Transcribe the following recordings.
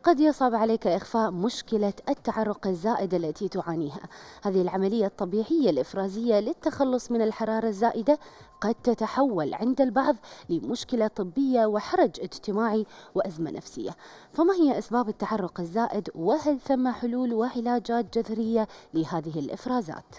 قد يصعب عليك إخفاء مشكلة التعرق الزائد التي تعانيها هذه العملية الطبيعية الإفرازية للتخلص من الحرارة الزائدة قد تتحول عند البعض لمشكلة طبية وحرج اجتماعي وأزمة نفسية فما هي أسباب التعرق الزائد وهل ثم حلول وعلاجات جذرية لهذه الإفرازات؟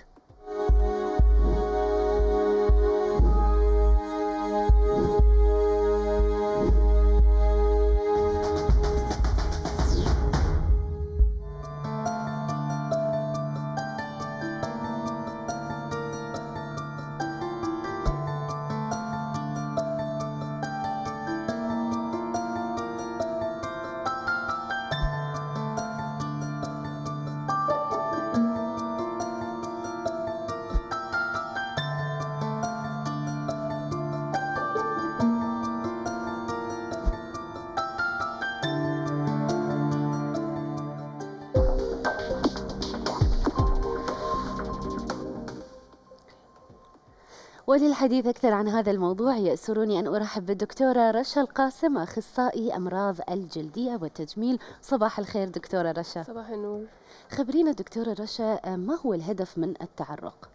وللحديث أكثر عن هذا الموضوع يأسرني أن أرحب بالدكتورة رشا القاسم أخصائي أمراض الجلدية والتجميل صباح الخير دكتورة رشا صباح النور خبرينا دكتورة رشا ما هو الهدف من التعرق؟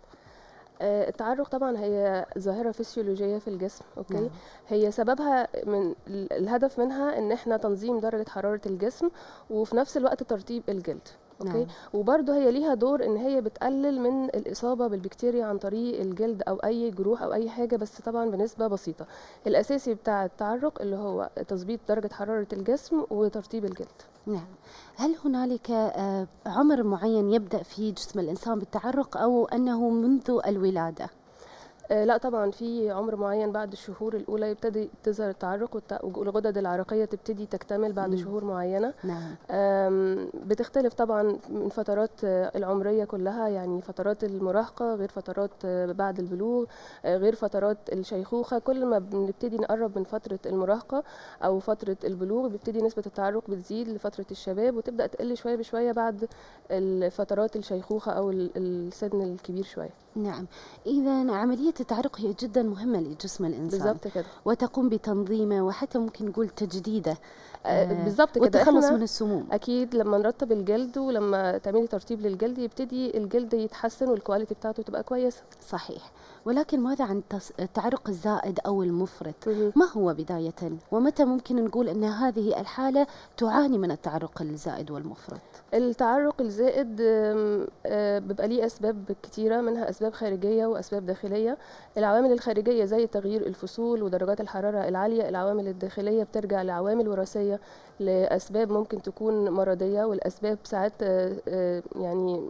آه، التعرق طبعا هي ظاهرة فسيولوجية في الجسم اوكي نعم. هي سببها من ال- الهدف منها ان احنا تنظيم درجة حرارة الجسم وفي نفس الوقت ترطيب الجلد اوكي نعم. وبرده هي ليها دور ان هي بتقلل من الاصابه بالبكتيريا عن طريق الجلد او اي جروح او اي حاجه بس طبعا بنسبه بسيطه الاساسي بتاع التعرق اللي هو تظبيط درجه حراره الجسم وترطيب الجلد نعم هل هنالك آه، عمر معين يبدأ فيه جسم الإنسان بالتعرق أو أنه منذ الولادة؟ آه، لا طبعا في عمر معين بعد الشهور الاولى يبتدي تظهر التعرق والت- والغدد العرقيه تبتدي تكتمل بعد مم. شهور معينه نعم آم، بتختلف طبعا من فترات آه، العمرية كلها يعني فترات المراهقة غير فترات آه، بعد البلوغ آه، غير فترات الشيخوخة كل ما بنبتدي نقرب من فترة المراهقة أو فترة البلوغ بيبتدي نسبة التعرق بتزيد لفترة الشباب وتبدأ تقل شوية بشوية بعد الفترات الشيخوخة أو ال- السن الكبير شوية نعم إذا عملية التعرق هي جدا مهمة لجسم الإنسان بالظبط كده وتقوم بتنظيمه وحتى ممكن نقول تجديده آه، بالظبط كده والتخلص إحنا- من السموم اكيد لما نرطب الجلد ولما تعملي ترطيب للجلد يبتدي الجلد يتحسن والكواليتي بتاعته تبقى كويسه صحيح ولكن ماذا عن التص- التعرق الزائد أو المفرط مهم. ما هو بداية ومتى ممكن نقول أن هذه الحالة تعاني من التعرق الزائد والمفرط التعرق الزائد آم، آه، بيبقى ليه اسباب كتيره منها اسباب خارجيه واسباب داخليه العوامل الخارجيه زي تغيير الفصول ودرجات الحراره العاليه العوامل الداخليه بترجع لعوامل وراثيه لاسباب ممكن تكون مرضيه والاسباب ساعات آه، آه، يعني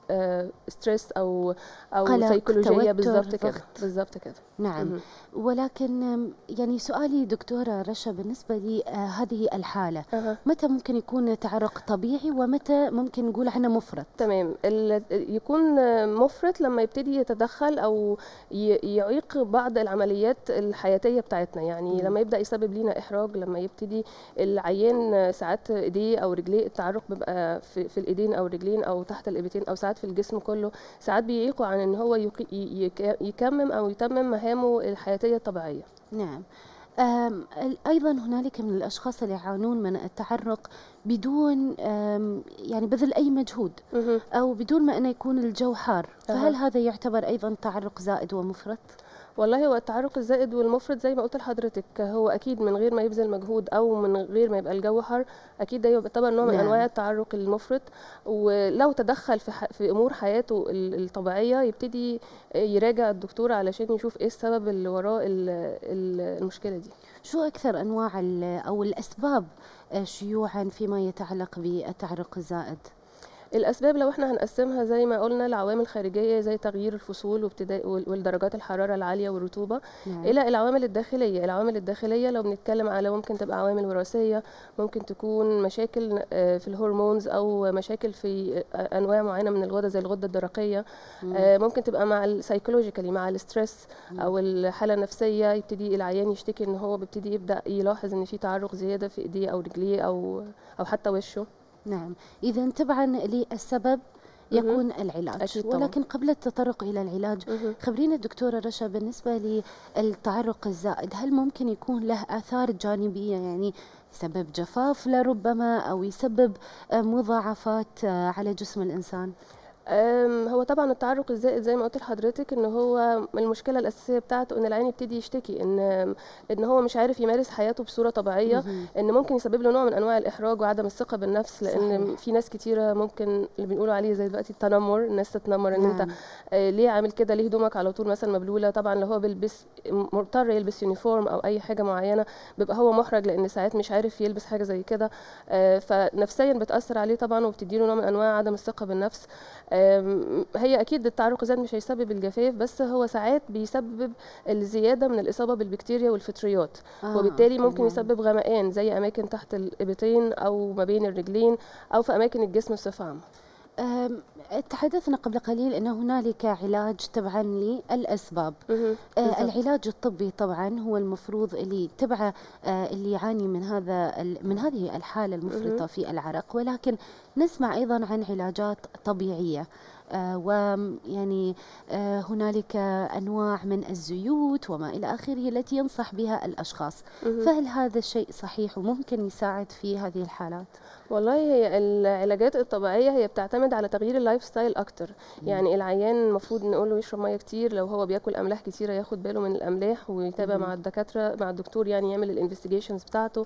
ستريس او او قلق، سيكولوجيه توتر، بالظبط كده ضغط. بالظبط كده نعم مهم. ولكن آم، يعني سؤالي دكتورة رشا بالنسبة لي آه، هذه الحالة أها. متى ممكن يكون تعرق طبيعي ومتى ممكن نقول عنه مفرط تمام ال- يكون مفرط لما يبتدي يتدخل او ي- يعيق بعض العمليات الحياتيه بتاعتنا يعني مم. لما يبدا يسبب لينا احراج لما يبتدي العيان ساعات ايديه او رجليه التعرق بيبقى في, في الايدين او الرجلين او تحت الابتين او ساعات في الجسم كله ساعات بيعيقوا عن ان هو يقي- ي- يك- يكمم او يتمم مهامه الحياتيه الطبيعيه نعم آم، ال- أيضا هنالك من الأشخاص اللي يعانون من التعرق بدون آم، يعني بذل أي مجهود مهم. أو بدون ما أنه يكون الجو حار فهل أها. هذا يعتبر أيضا تعرق زائد ومفرط؟ والله هو التعرق الزائد والمفرط زي ما قلت لحضرتك هو اكيد من غير ما يبذل مجهود او من غير ما يبقى الجو حر اكيد ده يعتبر نوع من نعم. انواع التعرق المفرط ولو تدخل في, ح... في امور حياته ال- الطبيعيه يبتدي يراجع الدكتور علشان يشوف ايه السبب اللي وراء ال- ال- المشكله دي شو أكثر أنواع ال- أو الأسباب آه، شيوعا فيما يتعلق بالتعرق الزائد؟ الاسباب لو احنا هنقسمها زي ما قلنا لعوامل خارجيه زي تغيير الفصول وابتداء وال- والدرجات الحراره العاليه والرطوبه نعم. الى العوامل الداخليه العوامل الداخليه لو بنتكلم على ممكن تبقى عوامل وراثيه ممكن تكون مشاكل آه، في الهرمونز او مشاكل في آه، انواع معينه من الغدد زي الغده الدرقيه مم. آه، ممكن تبقى مع السايكولوجيكالي مع الستريس مم. او الحاله النفسيه يبتدي العيان يشتكي ان هو بيبتدي يبدا يلاحظ ان في تعرق زياده في ايديه او رجليه او او حتى وشه نعم إذا تبعا للسبب يكون العلاج أكيد طبعا ولكن قبل التطرق إلى العلاج مهم. خبرينا الدكتورة رشا بالنسبة للتعرق الزائد هل ممكن يكون له آثار جانبية يعني يسبب جفاف لربما أو يسبب آه، مضاعفات آه، على جسم الإنسان أم، هو طبعا التعرق الزائد زي ما قلت لحضرتك ان هو المشكله الاساسيه بتاعته ان العين يبتدي يشتكي ان ان هو مش عارف يمارس حياته بصوره طبيعيه مهم. ان ممكن يسبب له نوع من انواع الاحراج وعدم الثقه بالنفس لان صحيح. في ناس كتيره ممكن اللي بنقولوا عليه زي دلوقتي التنمر الناس تتنمر ان انت نعم آه، ليه عامل كده ليه هدومك على طول مثلا مبلوله طبعا لو هو بيلبس مضطر يلبس يونيفورم او اي حاجه معينه بيبقى هو محرج لان ساعات مش عارف يلبس حاجه زي كده آه، فنفسيا بتاثر عليه طبعا وبتديله نوع من انواع عدم الثقه بالنفس آم، هي اكيد التعرق الزائد مش هيسبب الجفاف بس هو ساعات بيسبب الزياده من الاصابه بالبكتيريا والفطريات آه وبالتالي ممكن تمام يسبب غمقان زي اماكن تحت الابطين او ما بين الرجلين او في اماكن الجسم بصفه عامه أم، تحدثنا قبل قليل أن هنالك علاج تبعا للأسباب مهم. آه، بالظبط العلاج الطبي طبعا هو المفروض اللي تبعه آه، اللي يعاني من هذا ال- من هذه الحالة المفرطة مهم. في العرق ولكن نسمع أيضا عن علاجات طبيعية آه، ويعني آه، هنالك أنواع من الزيوت وما إلى آخره التي ينصح بها الأشخاص مهم. فهل هذا الشيء صحيح وممكن يساعد في هذه الحالات؟ والله هي العلاجات الطبيعية هي بتعتمد على تغيير اللايف ستايل أكتر مم. يعني العيان المفروض نقول له يشرب مية كتير لو هو بياكل أملاح كتيرة ياخد باله من الأملاح ويتابع مهم. مع الدكاترة مع الدكتور يعني يعمل الانفستيجيشنز بتاعته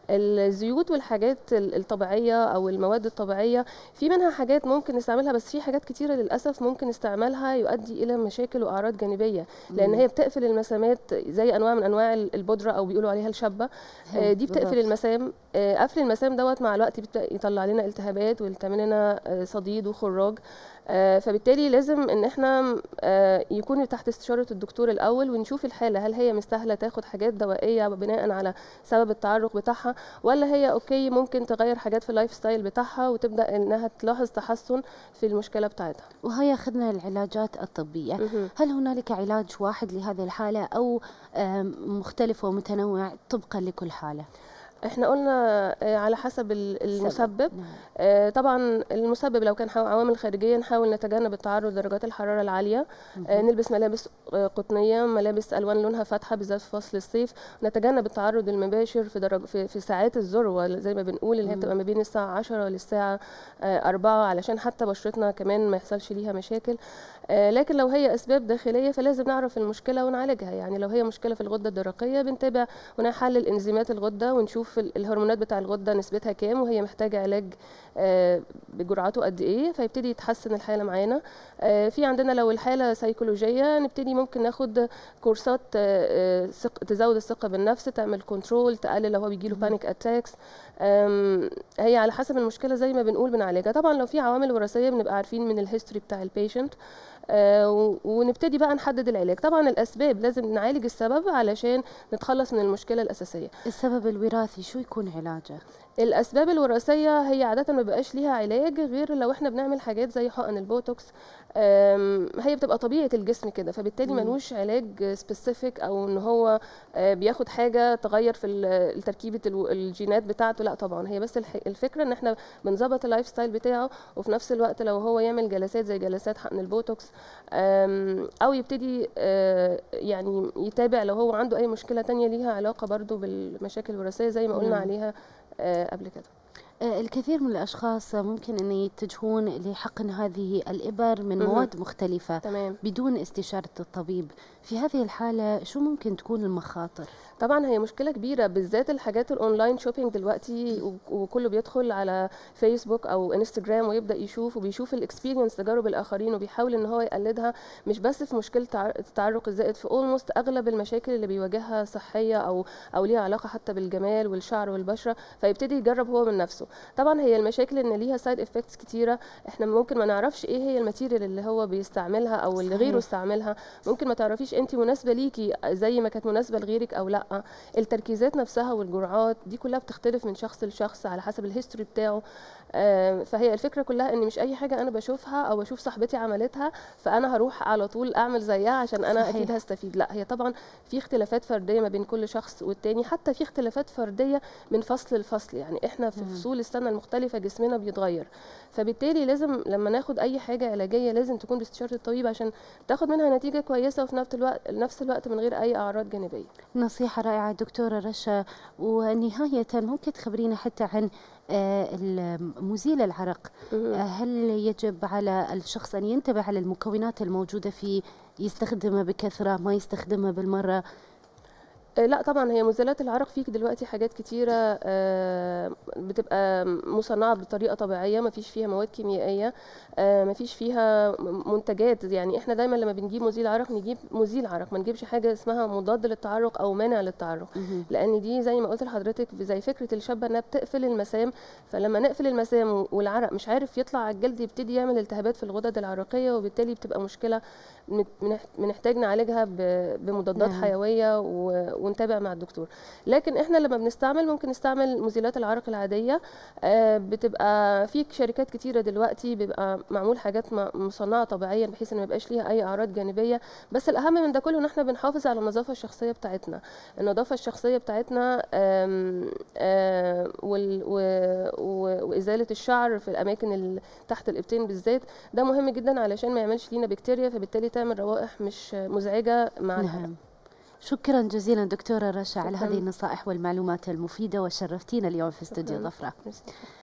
الزيوت والحاجات ال- الطبيعية أو المواد الطبيعية في منها حاجات ممكن نستعملها بس في حاجات كتيرة للأسف ممكن استعمالها يؤدي إلى مشاكل وأعراض جانبية لأن مم. هي بتقفل المسامات زي أنواع من أنواع البودرة أو بيقولوا عليها الشبة آه، دي بتقفل بالضبط المسام آه، قفل المسام دوت مع الوقت بيبدأ يطلع لنا التهابات ويعمل لنا آه، صديد وخراج آه، فبالتالي لازم ان احنا آه، يكون تحت استشارة الدكتور الاول ونشوف الحالة هل هي مستاهلة تاخد حاجات دوائية بناء على سبب التعرق بتاعها ولا هي اوكي ممكن تغير حاجات في اللايف ستايل بتاعها وتبدأ انها تلاحظ تحسن في المشكلة بتاعتها وهي أخذنا العلاجات الطبية مهم. هل هنالك علاج واحد لهذه الحالة أو آم، مختلف ومتنوع طبقا لكل حالة؟ احنا قلنا آه، على حسب ال- السبب. المسبب نعم آه، طبعا المسبب لو كان حو- عوامل خارجية نحاول نتجنب التعرض لدرجات الحرارة العالية آه، مهم. نلبس ملابس آه، قطنية ملابس ألوان لونها فاتحة بالذات في فصل الصيف نتجنب التعرض المباشر في درج في, في ساعات الذروة زي ما بنقول اللي هي مم. بتبقى ما بين الساعة 10 للساعة آه، 4 علشان حتى بشرتنا كمان ما يحصلش ليها مشاكل آه، لكن لو هي أسباب داخلية فلازم نعرف المشكلة ونعالجها يعني لو هي مشكلة في الغدة الدرقية بنتابع ونحلل انزيمات الغدة ونشوف ال- الهرمونات بتاع الغدة نسبتها كام وهي محتاجة علاج آه، بجرعاته قد ايه فيبتدي يتحسن الحالة معانا آه، في عندنا لو الحالة سيكولوجية نبتدي ممكن ناخد كورسات آه، آه، ثق- تزود الثقة بالنفس تعمل كنترول تقلل لو هو بيجيله مم. بانيك اتاكس هي على حسب المشكلة زي ما بنقول بنعالجها طبعا لو في عوامل وراثية بنبقى عارفين من الهيستوري بتاع البيشنت ونبتدي بقى نحدد العلاج طبعا الأسباب لازم نعالج السبب علشان نتخلص من المشكلة الأساسية السبب الوراثي شو يكون علاجه؟ الاسباب الوراثيه هي عاده ما بقاش ليها علاج غير لو احنا بنعمل حاجات زي حقن البوتوكس أم، هي بتبقى طبيعه الجسم كده فبالتالي مم. ملوش علاج سبيسيفيك او ان هو آه، بياخد حاجه تغير في ال- تركيبه الو- الجينات بتاعته لا طبعا هي بس الح- الفكره ان احنا بنظبط اللايف ستايل بتاعه وفي نفس الوقت لو هو يعمل جلسات زي جلسات حقن البوتوكس أم، او يبتدي آه، يعني يتابع لو هو عنده اي مشكله تانية ليها علاقه برضو بالمشاكل الوراثيه زي ما قلنا نعم. عليها آه، قبل كده آه، الكثير من الأشخاص ممكن أن يتجهون لحقن هذه الإبر من مهم. مواد مختلفة تمام بدون استشارة الطبيب في هذه الحالة شو ممكن تكون المخاطر؟ طبعا هي مشكله كبيره بالذات الحاجات الاونلاين شوبينج دلوقتي و- وكله بيدخل على فيسبوك او انستجرام ويبدا يشوف وبيشوف الاكسبيرينس تجارب الاخرين وبيحاول ان هو يقلدها مش بس في مشكله تع- التعرق الزائد في اولموست اغلب المشاكل اللي بيواجهها صحيه او او ليها علاقه حتى بالجمال والشعر والبشره فيبتدي يجرب هو من نفسه طبعا هي المشاكل ان ليها سايد افكتس كتيره احنا ممكن ما نعرفش ايه هي الماتيريال اللي هو بيستعملها او اللي غيره صحيح. استعملها ممكن ما تعرفيش انت مناسبه ليكي زي ما كانت مناسبه لغيرك او لا التركيزات نفسها والجرعات دي كلها بتختلف من شخص لشخص على حسب الهيستوري بتاعه آه، فهي الفكره كلها ان مش اي حاجه انا بشوفها او بشوف صاحبتي عملتها فانا هروح على طول اعمل زيها عشان انا صحيح. اكيد هستفيد لا هي طبعا في اختلافات فرديه ما بين كل شخص والتاني حتى في اختلافات فرديه من فصل لفصل يعني احنا في مم. فصول كل السنه المختلفه جسمنا بيتغير فبالتالي لازم لما ناخد اي حاجه علاجيه لازم تكون باستشاره الطبيب عشان تاخد منها نتيجه كويسه وفي نفس الوقت نفس الوقت من غير اي اعراض جانبيه نصيحة رائعة دكتورة رشا ونهاية ممكن تخبرينا حتى عن آه، ال- مزيل العرق مهم. آه، هل يجب على الشخص أن ينتبه على المكونات الموجودة فيه يستخدمها بكثرة ما يستخدمها بالمرة آه، لا طبعا هي مزيلات العرق فيك دلوقتي حاجات كتيرة آه، بتبقى مصنعة بطريقة طبيعية ما فيش فيها مواد كيميائية آه، ما فيش فيها م- منتجات يعني احنا دايما لما بنجيب مزيل عرق نجيب مزيل عرق ما نجيبش حاجة اسمها مضاد للتعرق او مانع للتعرق مهم. لان دي زي ما قلت لحضرتك زي فكره الشابه انها بتقفل المسام فلما نقفل المسام والعرق مش عارف يطلع على الجلد يبتدي يعمل التهابات في الغدد العرقيه وبالتالي بتبقى مشكله بنت- بنح- بنحتاج نعالجها ب- بمضادات نعم. حيويه و- ونتابع مع الدكتور لكن احنا لما بنستعمل ممكن نستعمل مزيلات العرق العاديه آه، بتبقى في شركات كتيره دلوقتي بيبقى معمول حاجات م- مصنعه طبيعيا بحيث ان ما يبقاش ليها اي اعراض جانبيه بس الاهم من ده كله ان احنا بنحافظ على النظافه الشخصيه بتاعتنا النظافه الشخصيه بتاعتنا آم، آم، وال- و- و- وازاله الشعر في الاماكن اللي تحت الابطين بالذات ده مهم جدا علشان ما يعملش لينا بكتيريا فبالتالي تعمل روائح مش مزعجه مع الحرق نعم شكرا جزيلا دكتورة رشا على شكراً. هذه النصائح والمعلومات المفيدة وشرفتينا اليوم في استوديو شكراً. ظفرة ميرسي.